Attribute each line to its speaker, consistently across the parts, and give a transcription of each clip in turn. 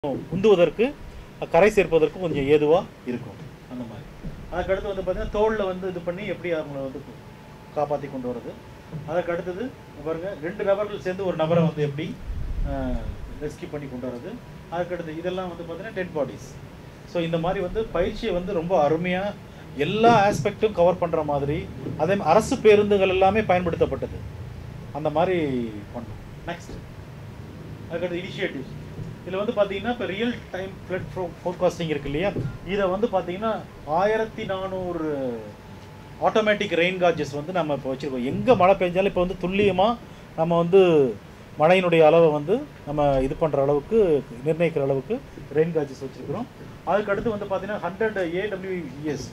Speaker 1: உந்துவதற்கு கரை சேர்ப்பதற்கு கொஞ்சம் ஏதுவாக இருக்கும் அந்த மாதிரி அதுக்கடுத்து வந்து பார்த்தீங்கன்னா தோளில் வந்து இது பண்ணி எப்படி அவங்கள வந்து காப்பாற்றி கொண்டு வர்றது அதுக்கு அடுத்தது இங்க பாருங்க ரெண்டு நபர்கள் சேர்ந்து ஒரு நபரை வந்து எப்படி ரெஸ்கியூ பண்ணி கொண்டு வர்றது அதுக்கடுத்து இதெல்லாம் வந்து பார்த்தீங்கன்னா டெட் பாடிஸ் ஸோ இந்த மாதிரி வந்து பயிற்சியை வந்து ரொம்ப அருமையாக எல்லா ஆஸ்பெக்ட்டும் கவர் பண்ணுற மாதிரி அதே மாதிரி அரசு பேருந்துகள் எல்லாமே பயன்படுத்தப்பட்டது அந்த மாதிரி பண்ணோம் நெக்ஸ்ட் அதுக்கடுத்து இனிஷியேட்டிவ்ஸ் இதில் வந்து பார்த்தீங்கன்னா இப்போ ரியல் டைம் ஃப்ளட் ஃபோர்காஸ்டிங் இருக்கு இல்லையா இதை வந்து பார்த்தீங்கன்னா ஆயிரத்தி நானூறு ஆட்டோமேட்டிக் ரெயின் காஜஸ் வந்து நம்ம இப்போ வச்சுருக்கோம் எங்கே மழை பெஞ்சாலும் இப்போ வந்து துல்லியமாக நம்ம வந்து மழையினுடைய அளவை வந்து நம்ம இது பண்ணுற அளவுக்கு நிர்ணயிக்கிற அளவுக்கு ரெயின் காஜஸ் வச்சுருக்கிறோம் அதுக்கடுத்து வந்து பார்த்தீங்கன்னா ஹண்ட்ரட் ஏடபிள்யூஇஎஸ்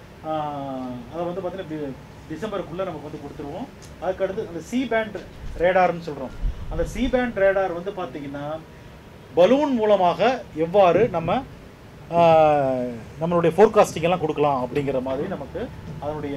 Speaker 1: அதை வந்து பார்த்தீங்கன்னா டிசம்பருக்குள்ளே நமக்கு வந்து கொடுத்துருவோம் அதுக்கடுத்து அந்த சி பேண்ட் ரேடார்னு சொல்கிறோம் அந்த சி பேண்ட் ரேடார் வந்து பார்த்தீங்கன்னா பலூன் மூலமாக எவ்வாறு நம்ம ஆஹ், நம்மளுடைய ஃபோர்காஸ்டிங் எல்லாம் கொடுக்கலாம் அப்படிங்கிற மாதிரி நமக்கு அதனுடைய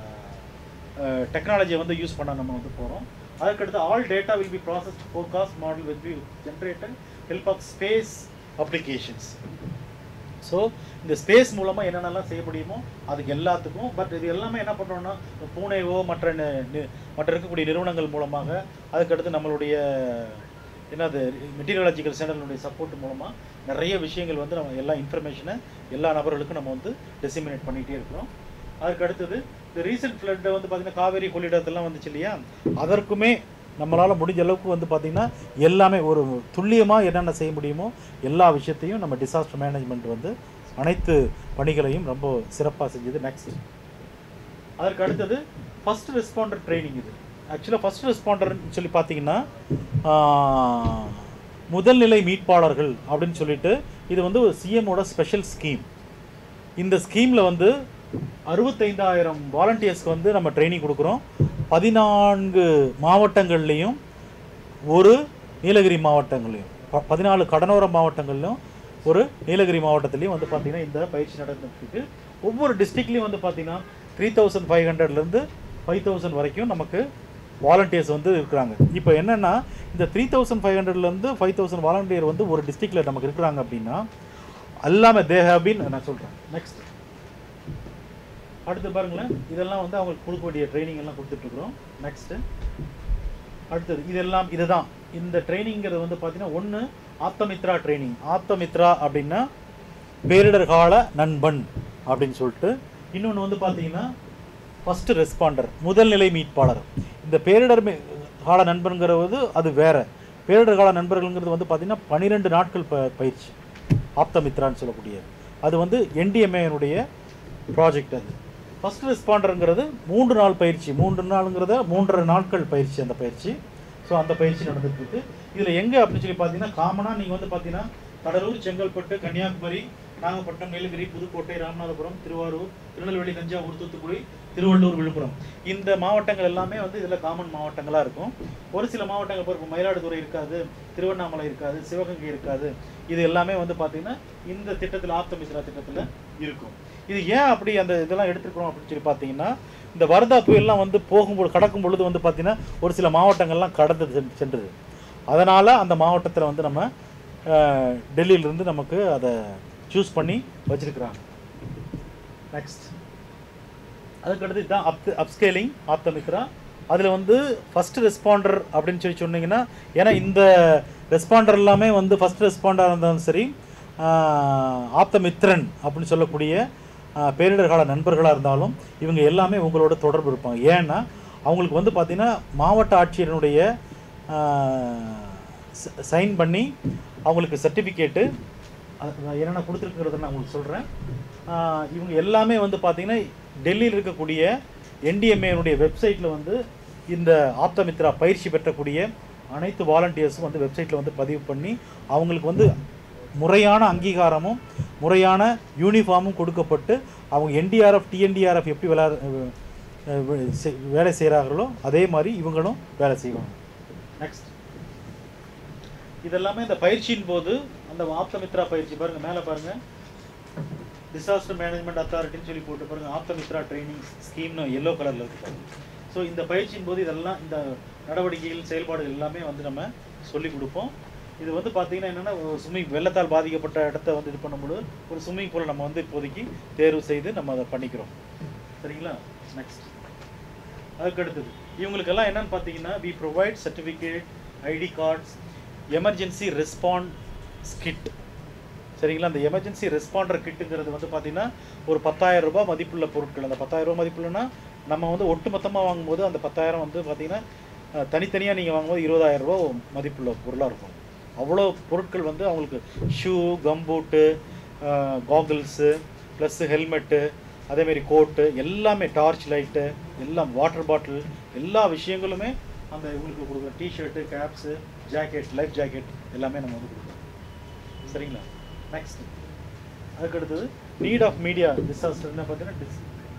Speaker 1: டெக்னாலஜியை வந்து யூஸ் பண்ண நம்ம வந்து போகிறோம் அதுக்கடுத்து all data will be process forecast model with be generated help of space applications so இந்த ஸ்பேஸ் மூலமாக என்னென்னலாம் செய்ய முடியுமோ அதுக்கு எல்லாத்துக்கும் பட் இது எல்லாமே என்ன பண்ணுறோம்னா பூனேவோ மற்ற நி- நி- மற்ற இருக்கக்கூடிய நிறுவனங்கள் மூலமாக அதுக்கடுத்து நம்மளுடைய என்னது மெட்டீரியலாஜிக்கல் சேனலுடைய சப்போர்ட் மூலமாக நிறைய விஷயங்கள் வந்து நம்ம எல்லா இன்ஃபர்மேஷனை எல்லா நபர்களுக்கும் நம்ம வந்து டெசிமினேட் பண்ணிகிட்டே இருக்கிறோம் அதுக்கு அடுத்தது இந்த ரீசெண்ட் ஃப்ளட்டை வந்து பார்த்திங்கன்னா காவேரி கொள்ளிடத்தெல்லாம் வந்துச்சு இல்லையா அதற்குமே நம்மளால் முடிஞ்ச அளவுக்கு வந்து பார்த்திங்கன்னா எல்லாமே ஒரு துல்லியமாக என்னென்ன செய்ய முடியுமோ எல்லா விஷயத்தையும் நம்ம டிசாஸ்டர் மேனேஜ்மெண்ட் வந்து அனைத்து பணிகளையும் ரொம்ப சிறப்பாக செஞ்சது நெக்ஸ்ட் அதற்கு அடுத்தது ஃபர்ஸ்ட் ரெஸ்பாண்டர் ட்ரைனிங் இது ஆக்சுவலாக ஃபர்ஸ்ட் ரெஸ்பாண்டர்னு சொல்லி பார்த்தீங்கன்னா ஆஹ், முதல்நிலை மீட்பாளர்கள் அப்படின்னு சொல்லிட்டு இது வந்து ஒரு சிஎம்மோட ஸ்பெஷல் ஸ்கீம் இந்த ஸ்கீமில் வந்து அறுபத்தைந்தாயிரம் வாலண்டியர்ஸ்க்கு வந்து நம்ம ட்ரைனிங் கொடுக்குறோம் பதினான்கு மாவட்டங்கள்லேயும் ஒரு நீலகிரி மாவட்டங்கள்லையும் ப- பதினாலு கடலோர மாவட்டங்கள்லையும் ஒரு நீலகிரி மாவட்டத்துலேயும் வந்து பார்த்திங்கன்னா இந்த பயிற்சி நடந்துருக்கு ஒவ்வொரு டிஸ்ட்ரிக்ட்லேயும் வந்து பார்த்திங்கன்னா த்ரீ தௌசண்ட் ஃபைவ் ஹண்ட்ரட்லேருந்து ஃபைவ் தௌசண்ட் வரைக்கும் நமக்கு வாலண்டியர்ஸ் வந்து இருக்கிறாங்க இப்போ என்னென்னா இந்த த்ரீ தௌசண்ட் ஃபைவ் ஹண்ட்ரட்லேருந்து ஃபைவ் தௌசண்ட் வாலண்டியர் வந்து ஒரு டிஸ்ட்ரிக்டில் நமக்கு இருக்கிறாங்க அப்படின்னா எல்லாமே தே ஹேவ் பீன் நான் சொல்கிறேன் நெக்ஸ்ட் அடுத்து பாருங்களேன் இதெல்லாம் வந்து அவங்களுக்கு கொடுக்க வேண்டிய ட்ரைனிங் எல்லாம் கொடுத்துட்ருக்குறோம் நெக்ஸ்ட்டு அடுத்தது இதெல்லாம் இதுதான் இந்த ட்ரைனிங்கிறது வந்து பார்த்தீங்கன்னா ஒன்று ஆத்தமித்ரா ட்ரைனிங் ஆத்தமித்ரா அப்படின்னா பேரிடர் கால நண்பன் அப்படின்னு சொல்லிட்டு இன்னொன்று வந்து பார்த்தீங்கன்னா ஃபஸ்ட்டு ரெஸ்பாண்டர் முதல்நிலை மீட்பாளர் இந்த பேரிடர் மீ- கால நண்பன்கிறது அது வேற பேரிடர் கால நண்பர்கள்ங்கிறது வந்து பார்த்தீங்கன்னா பன்னிரெண்டு நாட்கள் ப பயிற்சி ஆப்தமித்ரான்னு சொல்லக்கூடியது அது வந்து என்டிஎம்ஏனுடைய ப்ராஜெக்ட் அது ஃபர்ஸ்ட் ரெஸ்பாண்டருங்கிறது மூன்று நாள் பயிற்சி மூன்று நாளுங்கிறத மூன்றரை நாட்கள் பயிற்சி அந்த பயிற்சி ஸோ அந்த பயிற்சி நடந்துட்டு இருக்கு இதில் எங்கே அப்படின்னு சொல்லி பார்த்தீங்கன்னா காமனாக நீங்கள் வந்து பார்த்தீங்கன்னா கடலூர் செங்கல்பட்டு கன்னியாகுமரி நாகப்பட்டினம் நீலகிரி புதுக்கோட்டை ராமநாதபுரம் திருவாரூர் திருநெல்வேலி தஞ்சாவூர் தூத்துக்குடி திருவள்ளூர் விழுப்புரம் இந்த மாவட்டங்கள் எல்லாமே வந்து இதில் காமன் மாவட்டங்களாக இருக்கும் ஒரு சில மாவட்டங்கள் இப்போ மயிலாடுதுறை இருக்காது திருவண்ணாமலை இருக்காது சிவகங்கை இருக்காது இது எல்லாமே வந்து பார்த்தீங்கன்னா இந்த திட்டத்தில் ஆப்தமித்ரா திட்டத்தில் இருக்கும் இது ஏன் அப்படி அந்த இதெல்லாம் எடுத்துக்கிறோம் அப்படின்னு சொல்லி பார்த்தீங்கன்னா இந்த வரதா புயல்லாம் வந்து போகும்போது கடக்கும் பொழுது வந்து பார்த்தீங்கன்னா ஒரு சில மாவட்டங்கள்லாம் கடந்து சென்- சென்றுது அதனால் அந்த மாவட்டத்தில் வந்து நம்ம அஹ், டெல்லியிலிருந்து நமக்கு அதை சூஸ் பண்ணி வச்சிருக்கிறாங்க நெக்ஸ்ட் அதுக்கடுத்து இதுதான் அப் அப்ஸ்கேலிங் ஆப்தமித்ரா அதில் வந்து ஃபர்ஸ்ட் ரெஸ்பாண்டர் அப்படின்னு சொல்லி சொன்னீங்கன்னா ஏன்னா இந்த ரெஸ்பாண்டர் எல்லாமே வந்து ஃபர்ஸ்ட் ரெஸ்பாண்டராக இருந்தாலும் சரி ஆஹ், ஆப்தமித்ரன் அப்படின்னு சொல்லக்கூடிய ஆஹ், பேரிடர் கால நண்பர்களாக இருந்தாலும் இவங்க எல்லாமே உங்களோட தொடர்பு இருப்பாங்க ஏன்னா அவங்களுக்கு வந்து பார்த்திங்கன்னா மாவட்ட ஆட்சியரினுடைய சைன் பண்ணி அவங்களுக்கு சர்டிஃபிகேட்டு என்னென்ன கொடுத்துருக்கிறத நான் உங்களுக்கு சொல்கிறேன் இவங்க எல்லாமே வந்து பார்த்தீங்கன்னா டெல்லியில் இருக்கக்கூடிய என்டிஎம்ஏனுடைய வெப்சைட்டில் வந்து இந்த ஆப்தமித்ரா பயிற்சி பெற்றக்கூடிய அனைத்து வாலண்டியர்ஸும் வந்து வெப்சைட்டில் வந்து பதிவு பண்ணி அவங்களுக்கு வந்து முறையான அங்கீகாரமும் முறையான யூனிஃபார்மும் கொடுக்கப்பட்டு அவங்க என்டிஆர்எஃப் டிஎன்டிஆர்எஃப் எப்படி விளா அஹ் வே- செய்- வேலை செய்கிறார்களோ அதே மாதிரி இவங்களும் வேலை செய்வாங்க நெக்ஸ்ட் இதெல்லாமே இந்த பயிற்சியின் போது அந்த ஆப்தமித்ரா பயிற்சி பாருங்க மேலே பாருங்க டிசாஸ்டர் மேனேஜ்மெண்ட் அத்தாரிட்டின்னு சொல்லி போட்டு பாருங்க ஆப்தமித்ரா ட்ரைனிங் ஸ்கீம்னு எல்லோ கலரில் இருக்கு பாருங்க ஸோ இந்த பயிற்சியின் போது இதெல்லாம் இந்த நடவடிக்கைகள் செயல்பாடுகள் எல்லாமே வந்து நம்ம சொல்லி கொடுப்போம் இது வந்து பார்த்தீங்கன்னா என்னென்னா ஸ்விம்மிங் வெள்ளத்தால் பாதிக்கப்பட்ட இடத்த வந்து இது பண்ணும்போது ஒரு ஸ்விம்மிங் பூலை நம்ம வந்து இப்போதைக்கு தேர்வு செய்து நம்ம அதை பண்ணிக்கிறோம் சரிங்களா நெக்ஸ்ட் அதுக்கு அடுத்தது இவங்களுக்கெல்லாம் என்னன்னு பார்த்தீங்கன்னா we provide certificate ID cards emergency response kit சரிங்களா அந்த எமர்ஜென்சி ரெஸ்பாண்டர் கிட்டுங்கிறது வந்து பார்த்தீங்கன்னா ஒரு பத்தாயிரம் ரூபாய் மதிப்புள்ள பொருட்கள் அந்த பத்தாயிரம் ரூபாய் மதிப்புள்ளனா நம்ம வந்து ஒட்டுமொத்தமாக வாங்கும்போது அந்த பத்தாயிரம் வந்து பார்த்தீங்கன்னா அஹ், தனித்தனியாக நீங்கள் வாங்கும்போது இருபதாயிரம் ரூபா மதிப்புள்ள பொருளாக இருக்கும் அவ்வளோ பொருட்கள் வந்து அவங்களுக்கு shoe gumboot goggles plus helmet அதேமாரி கோட்டு எல்லாமே டார்ச் லைட்டு எல்லாம் வாட்டர் பாட்டில் எல்லா விஷயங்களுமே அந்த இவங்களுக்கு கொடுக்குற T-shirt caps jacket life jacket எல்லாமே நம்ம வந்து கொடுக்குறோம் சரிங்களா நெக்ஸ்ட் அதுக்கு அடுத்தது நீட் ஆஃப் மீடியா டிசாஸ்டர் என்ன பார்த்தீங்கன்னா டிஸ்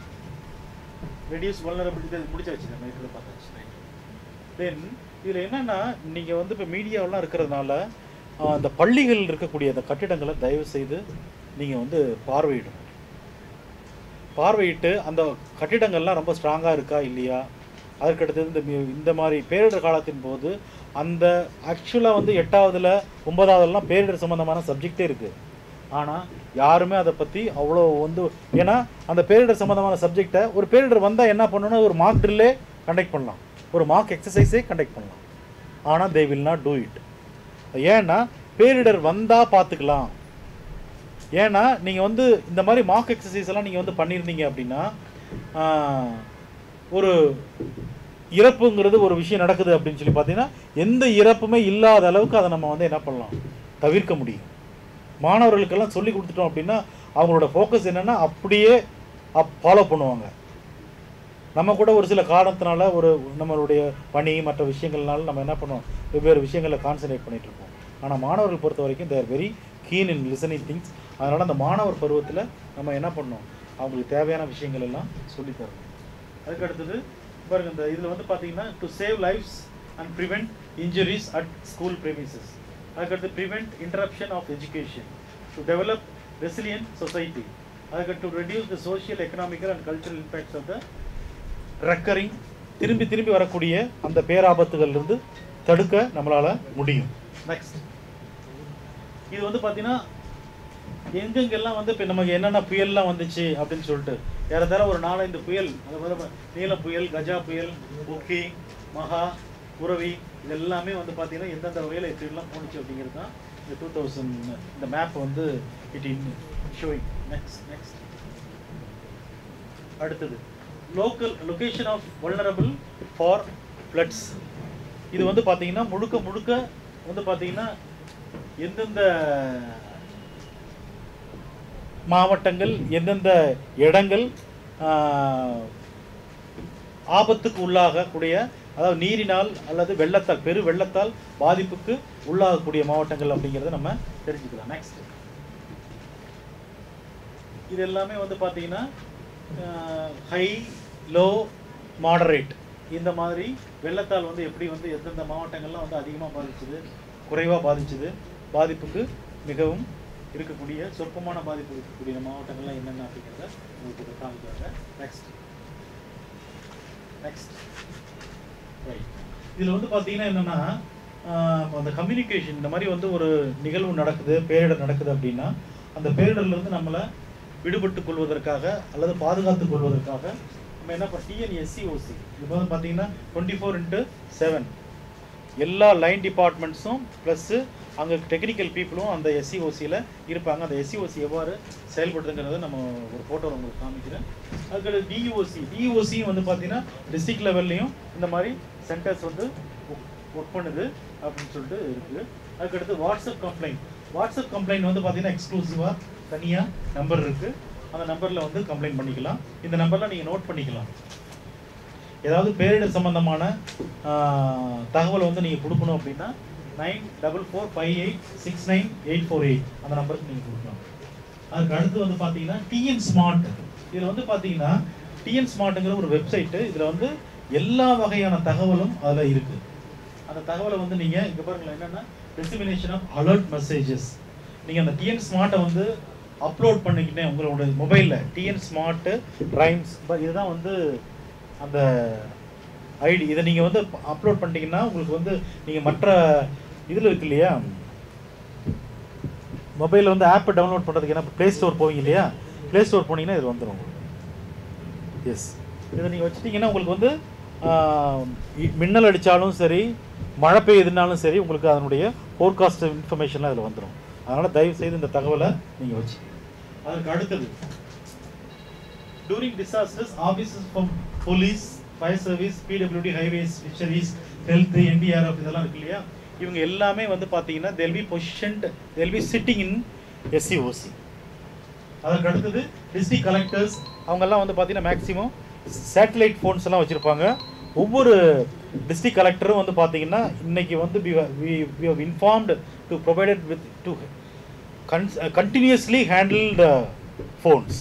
Speaker 1: ரெடியூஸ் வல்னரபிலிட்டி முடிச்சாச்சு நம்ம இருக்கிறத பார்த்தாச்சு தென் இதில் என்னன்னா நீங்கள் வந்து இப்போ மீடியாவெல்லாம் இருக்கிறதுனால ஆஹ், அந்த பள்ளிகள் இருக்கக்கூடிய அந்த கட்டிடங்களை தயவு செய்து நீங்கள் வந்து பார்வையிடணும் பார்வையிட்டு அந்த கட்டிடங்கள்லாம் ரொம்ப ஸ்ட்ராங்காக இருக்கா இல்லையா அதற்கடுத்தது இந்த மி- இந்த மாதிரி பேரிடர் காலத்தின் போது அந்த ஆக்சுவலாக வந்து எட்டாவதுல ஒன்பதாவதுலாம் பேரிடர் சம்மந்தமான சப்ஜெக்டே இருக்குது ஆனால் யாருமே அதை பற்றி அவ்வளோ வந்து ஏன்னா அந்த பேரிடர் சம்மந்தமான சப்ஜெக்டை ஒரு பேரிடர் வந்தால் என்ன பண்ணணும்னா ஒரு மார்க் ட்ரில்லே கண்டக்ட் பண்ணலாம் ஒரு மார்க் எக்ஸசைஸே கண்டக்ட் பண்ணலாம் ஆனால் they will not do it ஏன்னா பேரிடர் வந்தால் பார்த்துக்கலாம் ஏன்னா நீங்கள் வந்து இந்த மாதிரி மார்க் எக்ஸசைஸ் எல்லாம் நீங்கள் வந்து பண்ணியிருந்தீங்க அப்படின்னா ஆஹ், ஒரு இறப்புங்கிறது ஒரு விஷயம் நடக்குது அப்படின்னு சொல்லி பார்த்தீங்கன்னா எந்த இறப்புமே இல்லாத அளவுக்கு அதை நம்ம வந்து என்ன பண்ணலாம் தவிர்க்க முடியும் மாணவர்களுக்கெல்லாம் சொல்லி கொடுத்துட்டோம் அப்படின்னா அவங்களோட ஃபோக்கஸ் என்னன்னா அப்படியே ஃபாலோ பண்ணுவாங்க நம்ம கூட ஒரு சில காரணத்தினால ஒரு நம்மளுடைய பணி மற்ற விஷயங்கள்னால நம்ம என்ன பண்ணுவோம் வெவ்வேறு விஷயங்களில் கான்சன்ட்ரேட் பண்ணிட்டு இருப்போம் ஆனால் மாணவர்கள் பொறுத்த வரைக்கும் they're very keen in listening things அதனால் அந்த மாணவர் பருவத்தில் நம்ம என்ன பண்ணோம் அவங்களுக்கு தேவையான விஷயங்கள் எல்லாம் சொல்லித் தரணும் அதுக்கு அடுத்தது பாருங்க இந்த இதில் வந்து பார்த்தீங்கன்னா to save lives and prevent injuries at school premises அதுக்கடுத்து prevent interruption of education to develop resilient society அதுக்கடுத்து to reduce the social economical and cultural impacts of the recurring திரும்பி திரும்பி வரக்கூடிய அந்த பேராபத்துகள்ல இருந்து தடுக்க நம்மளால முடியும் நெக்ஸ்ட் இது வந்து பார்த்தீங்கன்னா எங்கெங்கெல்லாம் வந்து இப்போ நமக்கு என்னென்ன புயல்லாம் வந்துச்சு அப்படின்னு சொல்லிட்டு ஏறத்தாழ ஒரு நாலஞ்சு புயல் அதாவது நீல புயல் கஜா புயல் ஒக்கி மகா புரவி இது எல்லாமே வந்து பார்த்தீங்கன்னா எந்தெந்த வகையில் எப்படிலாம் போணுச்சு அப்படிங்கிறது தான் இந்த டூ தௌசண்ட் இந்த மேப் வந்து it in showing next next அடுத்தது local location of vulnerable for floods இது வந்து பார்த்தீங்கன்னா முழுக்க முழுக்க வந்து பார்த்தீங்கன்னா எந்தெந்த மாவட்டங்கள் எந்தெந்த இடங்கள் ஆஹ், ஆபத்துக்கு உள்ளாகக்கூடிய அதாவது நீரினால் அல்லது வெள்ளத்தால் பெரு வெள்ளத்தால் பாதிப்புக்கு உள்ளாகக்கூடிய மாவட்டங்கள் அப்படிங்கிறத நம்ம தெரிஞ்சுக்கலாம் நெக்ஸ்ட் இது எல்லாமே வந்து பார்த்தீங்கன்னா ஹை லோ மாடரேட் இந்த மாதிரி வெள்ளத்தால் வந்து எப்படி வந்து எந்தெந்த மாவட்டங்கள்லாம் வந்து அதிகமாக பாதிச்சுது குறைவாக பாதிச்சுது பாதிப்புக்கு மிகவும் இருக்கக்கூடிய சொற்பமான பாதிப்பு இருக்கக்கூடிய மாவட்டங்கள்லாம் என்னென்ன அப்படிங்கிறத உங்களுக்கு இதை காமிக்கிறாங்க நெக்ஸ்ட் நெக்ஸ்ட் ரைட் இதில் வந்து பார்த்தீங்கன்னா என்னென்னா அந்த கம்யூனிகேஷன் இந்த மாதிரி வந்து ஒரு நிகழ்வு நடக்குது பேரிடர் நடக்குது அப்படின்னா அந்த பேரிடர்லேருந்து நம்மளை விடுபட்டுக் கொள்வதற்காக அல்லது பாதுகாத்துக் கொள்வதற்காக நம்ம என்ன பண்ண டிஎன்எஸ்சிஓசி இது வந்து பார்த்தீங்கன்னா டுவெண்ட்டி ஃபோர் இன்ட்டு செவன் எல்லா லைன் டிபார்ட்மெண்ட்ஸும் ப்ளஸ்ஸு அங்கே டெக்னிக்கல் பீப்புளும் அந்த எஸ்சிஓசியில் இருப்பாங்க அந்த எஸ்சிஓசி எவ்வாறு செயல்படுதுங்கிறத நம்ம ஒரு ஃபோட்டோ உங்களுக்கு காமிக்கிறேன் அதுக்கடுத்து டிஇஓசி டிஇஓசியும் வந்து பார்த்தீங்கன்னா டிஸ்ட்ரிக்ட் லெவல்லையும் இந்த மாதிரி சென்டர்ஸ் வந்து ஒர்க் பண்ணுது அப்படின்னு சொல்லிட்டு இருக்குது அதுக்கடுத்து வாட்ஸ்அப் கம்ப்ளைண்ட் வாட்ஸ்அப் கம்ப்ளைண்ட் வந்து பார்த்தீங்கன்னா எக்ஸ்க்ளூசிவாக தனியாக நம்பர் இருக்குது அந்த நம்பரில் வந்து கம்ப்ளைண்ட் பண்ணிக்கலாம் இந்த நம்பரில் நீங்கள் நோட் பண்ணிக்கலாம் ஏதாவது பேரிடர் சம்பந்தமான ஆஹ், தகவல் வந்து நீங்கள் கொடுக்கணும் அப்படின்னா nine double four five eight six nine eight four eight அந்த நம்பருக்கு நீங்கள் கொடுக்கலாம் அதுக்கு அடுத்து வந்து பார்த்தீங்கன்னா டிஎன் ஸ்மார்ட் இதில் வந்து பார்த்தீங்கன்னா டிஎன் ஸ்மார்ட்டுங்கிற ஒரு வெப்சைட்டு இதில் வந்து எல்லா வகையான தகவலும் அதில் இருக்குது அந்த தகவலை வந்து நீங்கள் இங்கே பாருங்களேன் என்னென்னா டிசிமினேஷன் ஆஃப் அலர்ட் மெசேஜஸ் நீங்கள் அந்த டிஎன் ஸ்மார்ட்டை வந்து அப்லோட் பண்ணிக்கிட்டே உங்களோட மொபைலில் டிஎன் ஸ்மார்ட்டு ரைம்ஸ் இதுதான் வந்து அந்த ஐடி இதை நீங்கள் வந்து அப்லோட் பண்ணிட்டீங்கன்னா உங்களுக்கு வந்து நீங்கள் மற்ற இதில் இருக்கு இல்லையா மொபைலில் வந்து ஆப்பை டவுன்லோட் பண்ணுறதுக்கு என்ன ப்ளே ஸ்டோர் போவீங்க இல்லையா ப்ளே ஸ்டோர் போனீங்கன்னா இது வந்துடும் உங்களுக்கு எஸ் இதை நீங்கள் வச்சுட்டிங்கன்னா உங்களுக்கு வந்து ஆஹ், இ- மின்னல் அடித்தாலும் சரி மழை பெய்யுதுனாலும் சரி உங்களுக்கு அதனுடைய ஃபோர்காஸ்ட் இன்ஃபர்மேஷன்லாம் இதில் வந்துடும் அதனால் தயவு செய்து இந்த தகவலை நீங்கள் வச்சு அதுக்கு அடுத்தது during disasters offices for police fire service PWD highways fisheries health NDRF இதெல்லாம் இருக்கு இல்லையா இவங்க எல்லாமே வந்து பார்த்தீங்கன்னா they'll be positioned they'll be sitting in SCOC அதற்கு அடுத்தது டிஸ்ட்ரிக்ட் கலெக்டர்ஸ் அவங்கெல்லாம் வந்து பார்த்தீங்கன்னா மேக்ஸிமம் சேட்டலைட் ஃபோன்ஸ் எல்லாம் வச்சுருப்பாங்க ஒவ்வொரு டிஸ்ட்ரிக்ட் கலெக்டரும் வந்து பார்த்தீங்கன்னா இன்னைக்கு வந்து we have informed to provided with to continuously handle the phones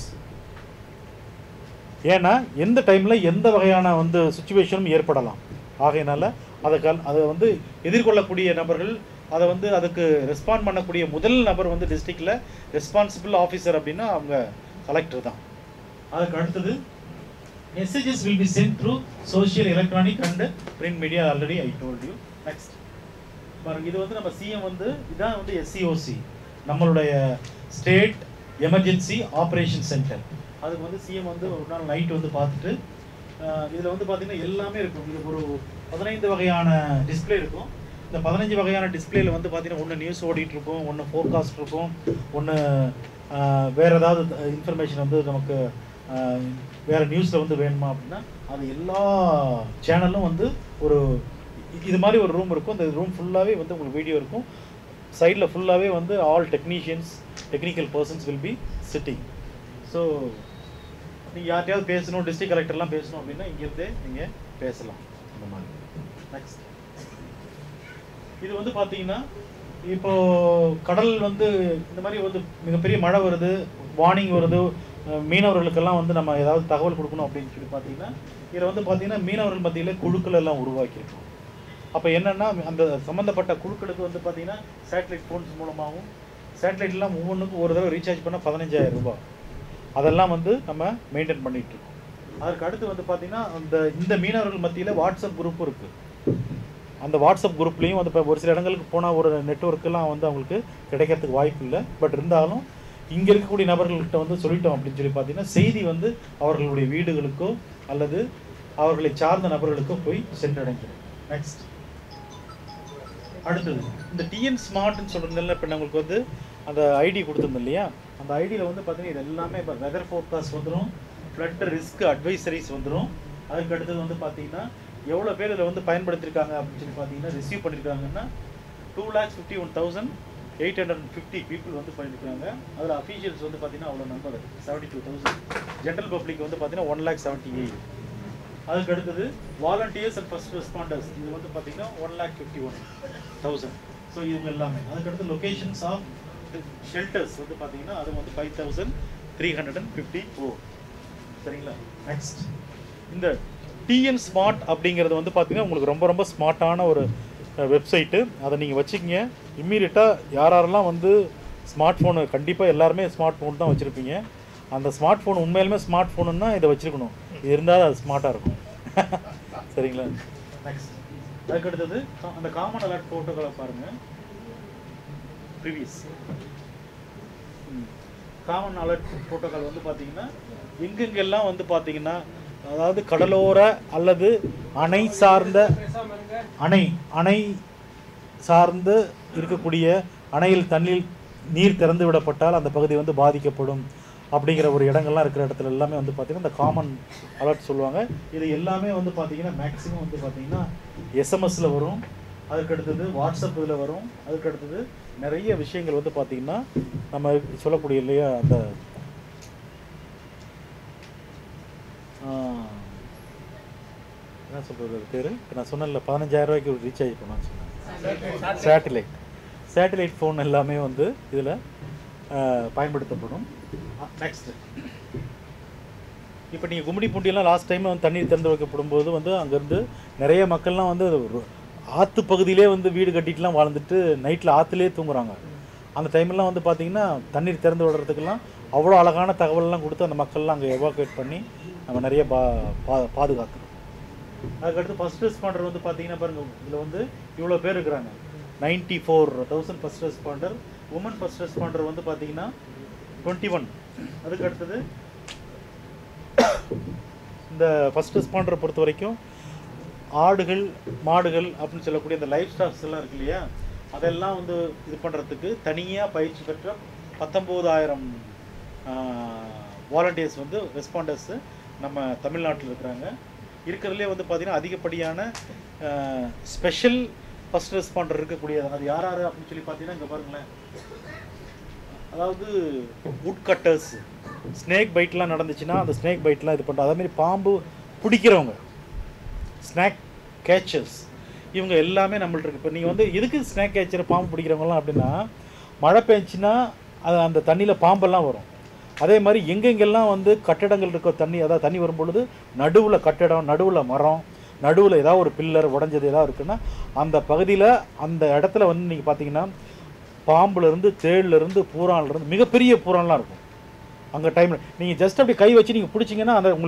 Speaker 1: ஏன்னா எந்த டைமில் எந்த வகையான வந்து சுச்சுவேஷனும் ஏற்படலாம் ஆகையினால அதை கல் அதை வந்து எதிர்கொள்ளக்கூடிய நபர்கள் அதை வந்து அதுக்கு ரெஸ்பாண்ட் பண்ணக்கூடிய முதல் நபர் வந்து டிஸ்ட்ரிக்டில் ரெஸ்பான்சிபிள் ஆஃபீஸர் அப்படின்னா அவங்க கலெக்டர் தான் அதுக்கு அடுத்தது messages will be sent through social electronic and print media already I told you next பாருங்க இது வந்து நம்ம சிஎம் வந்து இதான் வந்து எஸ்சிஓசி நம்மளுடைய ஸ்டேட் எமர்ஜென்சி ஆப்ரேஷன் சென்டர் அதுக்கு வந்து சிஎம் வந்து ஒரு நாள் நைட் வந்து பார்த்துட்டு அஹ், இதுல வந்து பார்த்தீங்கன்னா எல்லாமே இருக்கும் இது ஒரு பதினைந்து வகையான டிஸ்ப்ளே இருக்கும் இந்த பதினஞ்சு வகையான டிஸ்ப்ளேல வந்து பார்த்தீங்கன்னா ஒன்று நியூஸ் ஓடிட்டு இருக்கும் ஒன்று ஃபோர்காஸ்ட் இருக்கும் ஒன்று வேற ஏதாவது இன்ஃபர்மேஷன் வந்து நமக்கு அஹ், வேற நியூஸ்ல வந்து வேணுமா அப்படின்னா அது எல்லா சேனலும் வந்து ஒரு இ- இது மாதிரி ஒரு ரூம் இருக்கும் அந்த ரூம் ஃபுல்லாகவே வந்து உங்களுக்கு வீடியோ இருக்கும் சைடில் ஃபுல்லாகவே வந்து all technicians technical persons will be sitting so நீங்கள் யார்கிட்டயாவது பேசணும் டிஸ்ட்ரிக்ட் கலெக்டர்லாம் பேசணும் அப்படின்னா இங்கேருந்தே நீங்கள் பேசலாம் அந்த மாதிரி நெக்ஸ்ட் இது வந்து பார்த்தீங்கன்னா இப்போ கடல் வந்து இந்த மாதிரி வந்து மிகப்பெரிய மழை வருது வார்னிங் வருது அஹ் மீனவர்களுக்கெல்லாம் வந்து நம்ம ஏதாவது தகவல் கொடுக்கணும் அப்படின்னு சொல்லி பார்த்தீங்கன்னா இதில் வந்து பார்த்தீங்கன்னா மீனவர்கள் மத்தியில் குழுக்கள் எல்லாம் உருவாக்கியிருக்கோம் அப்போ என்னன்னா அந்த சம்மந்தப்பட்ட குழுக்களுக்கு வந்து பார்த்தீங்கன்னா சேட்டலைட் ஃபோன்ஸ் மூலமாகவும் சேட்டலைட்லாம் ஒவ்வொன்றுக்கும் ஒரு தடவை ரீசார்ஜ் பண்ணால் பதினஞ்சாயிரம் ரூபாய் அதெல்லாம் வந்து நம்ம மெயின்டைன் பண்ணிட்டு இருக்கோம் அதற்கு அடுத்து வந்து பார்த்தீங்கன்னா அந்த இந்த மீனவர்கள் மத்தியில் வாட்ஸ்அப் குரூப் இருக்குது அந்த வாட்ஸ்அப் குரூப்லேயும் வந்து இப்போ ஒரு சில இடங்களுக்கு போனால் ஒரு நெட்ஒர்க்கெல்லாம் வந்து அவங்களுக்கு கிடைக்கிறதுக்கு வாய்ப்பு இல்லை பட் இருந்தாலும் இங்கே இருக்கக்கூடிய நபர்கள்கிட்ட வந்து சொல்லிட்டோம் அப்படின்னு சொல்லி பார்த்தீங்கன்னா செய்தி வந்து அவர்களுடைய வீடுகளுக்கோ அல்லது அவர்களை சார்ந்த நபர்களுக்கோ போய் சென்றடைஞ்சிடும் நெக்ஸ்ட் அடுத்தது இந்த டிஎன் ஸ்மார்ட்னு சொல்கிறதுல இப்போ நம்மளுக்கு வந்து அந்த ஐடி கொடுத்துருந்தோம் இல்லையா அந்த ஐடியில் வந்து பார்த்தீங்கன்னா இது எல்லாமே இப்போ வெதர் ஃபோர்காஸ்ட் வந்துடும் ஃப்ளட் ரிஸ்க் அட்வைசரிஸ் வந்துடும் அதுக்கு அடுத்தது வந்து பார்த்தீங்கன்னா எவ்வளோ பேர் இதில் வந்து பயன்படுத்தியிருக்காங்க அப்படின்னு சொல்லி பார்த்தீங்கன்னா ரிசீவ் பண்ணியிருக்காங்கன்னா two lakhs fifty one thousand eight hundred fifty people வந்து பண்ணியிருக்காங்க அதில் அஃபீஷியல்ஸ் வந்து பார்த்தீங்கன்னா அவ்வளோ number seventy two thousand general public வந்து பார்த்தீங்கன்னா ஒன் லேக் செவன்ட்டி எயிட் அதுக்கு அடுத்தது வாலண்டியர்ஸ் அண்ட் ஃபர்ஸ்ட் ரெஸ்பாண்டர்ஸ் இது வந்து பார்த்தீங்கன்னா one lakh fifty one thousand so இவங்க எல்லாமே அதுக்கடுத்து லொகேஷன்ஸ் ஆஃப் ஷெல்டர்ஸ் வந்து பார்த்தீங்கன்னா அது வந்து five thousand three hundred and fifty four சரிங்களா நெக்ஸ்ட் இந்த டிஎன் ஸ்மார்ட் அப்படிங்கிறது வந்து பார்த்தீங்கன்னா உங்களுக்கு ரொம்ப ரொம்ப ஸ்மார்ட்டான ஒரு வெப்சைட்டு அதை நீங்கள் வச்சுக்கிங்க இம்மீடியட்டாக யார் யாரெல்லாம் வந்து ஸ்மார்ட் ஃபோனு கண்டிப்பாக எல்லாருமே ஸ்மார்ட் ஃபோன் தான் வச்சுருப்பீங்க அந்த ஸ்மார்ட் ஃபோன் உண்மையிலுமே ஸ்மார்ட் ஃபோனுன்னா இதை வச்சுருக்கணும் இது இருந்தால் அது ஸ்மார்ட்டாக இருக்கும் சரிங்களா நெக்ஸ்ட் அதுக்கு அடுத்தது கா- அந்த காமன் அலர்ட் ஃபோட்டோக்களை பாருங்கள் ப்ரீவியஸ் காமன் அலர்ட் புரோட்டோகால் வந்து பார்த்தீங்கன்னா எங்கெங்கெல்லாம் வந்து பார்த்தீங்கன்னா அதாவது கடலோர அல்லது அணை சார்ந்த அணை அணை சார்ந்து இருக்கக்கூடிய அணையில் தண்ணீர் நீர் திறந்து விடப்பட்டால் அந்த பகுதி வந்து பாதிக்கப்படும் அப்படிங்கிற ஒரு இடங்கள்லாம் இருக்கிற இடத்துல எல்லாமே வந்து பார்த்தீங்கன்னா இந்த காமன் அலர்ட் சொல்லுவாங்க இது எல்லாமே வந்து பார்த்தீங்கன்னா மேக்ஸிமம் வந்து பார்த்தீங்கன்னா எஸ்எம்எஸ்ல வரும் அதுக்கு அடுத்தது வாட்ஸ்அப் இதில் வரும் அதுக்கு அடுத்தது நிறைய விஷயங்கள் வந்து பார்த்தீங்கன்னா நம்ம சொல்லக்கூடிய இல்லையா அந்த ஆ, என்ன சொல்கிறது அது பேர் நான் சொன்னேன்ல பதினஞ்சாயிரம் ரூபாய்க்கு ஒரு ரீசார்ஜ் பண்ணான்னு சொன்னேன் சேட்டிலைட் சேட்டிலைட் ஃபோன் எல்லாமே வந்து இதில் பயன்படுத்தப்படும் நெக்ஸ்ட் இப்போ நீங்கள் கும்மிடி பூண்டியெல்லாம் லாஸ்ட் டைம் வந்து தண்ணீர் திறந்து வைக்கப்படும் போது வந்து அங்கேருந்து நிறைய மக்கள்லாம் வந்து ஒரு ஆற்று பகுதியிலே வந்து வீடு கட்டிட்டுலாம் வாழ்ந்துட்டு நைட்டில் ஆற்றுலேயே தூங்குறாங்க அந்த டைம்லாம் வந்து பார்த்தீங்கன்னா தண்ணீர் திறந்து விடுறதுக்கெல்லாம் அவ்வளோ அழகான தகவல்லாம் கொடுத்து அந்த மக்கள்லாம் அங்கே எவாக்குவேட் பண்ணி நம்ம நிறைய பா பா பாதுகாக்கிறோம் அதுக்கடுத்து ஃபர்ஸ்ட் ரெஸ்பாண்டர் வந்து பார்த்தீங்கன்னா பாருங்க இதில் வந்து இவ்வளோ பேர் இருக்கிறாங்க ninety four thousand first responder woman first responder வந்து பார்த்தீங்கன்னா டுவெண்ட்டி ஒன் அதுக்கு அடுத்தது இந்த ஃபர்ஸ்ட் ரெஸ்பாண்டரை பொறுத்த வரைக்கும் ஆடுகள் மாடுகள் அப்படின்னு சொல்லக்கூடிய இந்த லைஃப் ஸ்டாக்ஸ் எல்லாம் இருக்கு இல்லையா அதெல்லாம் வந்து இது பண்ணுறதுக்கு தனியாக பயிற்சி பெற்ற பத்தொம்போதாயிரம் வாலண்டியர்ஸ் வந்து ரெஸ்பாண்டர்ஸு நம்ம தமிழ்நாட்டில் இருக்கிறாங்க இருக்கிறதுலே வந்து பார்த்திங்கன்னா அதிகப்படியான ஸ்பெஷல் ஃபர்ஸ்ட் ரெஸ்பாண்டர் இருக்கக்கூடிய அது யார் யார் அப்படின்னு சொல்லி பார்த்தீங்கன்னா இங்கே பாருங்களேன் அதாவது வுட் கட்டர்ஸ் ஸ்னேக் பைட்லாம் நடந்துச்சுன்னா அந்த ஸ்னேக் பைட்லாம் இது பண்ணுறோம் அதேமாதிரி பாம்பு பிடிக்கிறவங்க ஸ்நாக் கேச்சர்ஸ் இவங்க எல்லாமே நம்மள்ட்ட இருக்கு இப்போ நீங்கள் வந்து எதுக்கு ஸ்நாக் கேச்சர் பாம்பு பிடிக்கிறவங்கலாம் அப்படின்னா மழை பெஞ்சுன்னா அது அந்த தண்ணியில் பாம்பெல்லாம் வரும் அதே மாதிரி எங்கெங்கெல்லாம் வந்து கட்டடங்கள் இருக்க தண்ணி அதாவது தண்ணி வரும்பொழுது நடுவில் கட்டடம் நடுவில் மரம் நடுவில் ஏதாவது ஒரு பில்லர் உடஞ்சது ஏதாவது இருக்குன்னா அந்த பகுதியில் அந்த இடத்துல வந்து நீங்கள் பார்த்தீங்கன்னா பாம்புலேருந்து தேள்லேருந்து பூரான்லேருந்து மிகப்பெரிய பூரான்லாம் இருக்கும் அங்கே டைமில் நீங்கள் ஜஸ்ட் அப்படி கை வச்சு நீங்கள் பிடிச்சிங்கன்னா அந்த உங்களுக்கு